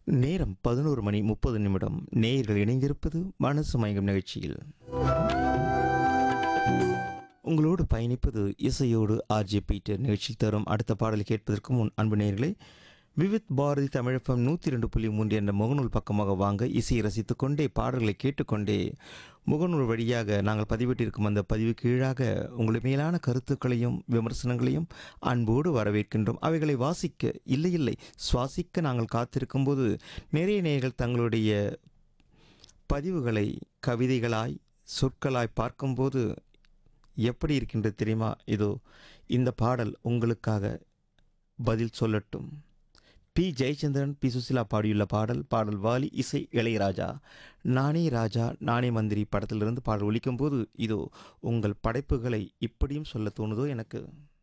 நேரம் பதினோரு மணி முப்பது நிமிடம் நேயர்கள் இணைந்திருப்பது மனசு மயங்கும் நிகழ்ச்சியில் உங்களோடு பயணிப்பது இசையோடு ஆர்ஜே பீட்டர் நிகழ்ச்சி தரும் அடுத்த பாடலை கேட்பதற்கு முன் அன்பு நேயர்களே விவித் பாரதி தமிழப்பம் நூற்றி ரெண்டு புள்ளி மூன்று என்ற முகநூல் பக்கமாக வாங்க இசையை ரசித்துக் கொண்டே பாடல்களை கேட்டுக்கொண்டே முகநூல் வழியாக நாங்கள் பதிவிட்டிருக்கும் அந்த பதிவு கீழாக உங்கள் மேலான கருத்துக்களையும் விமர்சனங்களையும் அன்போடு வரவேற்கின்றோம் அவைகளை வாசிக்க இல்லை இல்லை சுவாசிக்க நாங்கள் காத்திருக்கும் போது நிறைய நேயர்கள் தங்களுடைய பதிவுகளை கவிதைகளாய் சொற்களாய் பார்க்கும்போது எப்படி இருக்கின்றது தெரியுமா இதோ இந்த பாடல் உங்களுக்காக பதில் சொல்லட்டும் பி ஜெயச்சந்திரன் பி சுசிலா பாடியுள்ள பாடல் பாடல் வாலி இசை இளையராஜா நானே ராஜா நானே மந்திரி படத்திலிருந்து பாடல் ஒலிக்கும்போது இதோ உங்கள் படைப்புகளை இப்படியும் சொல்ல தோணுதோ எனக்கு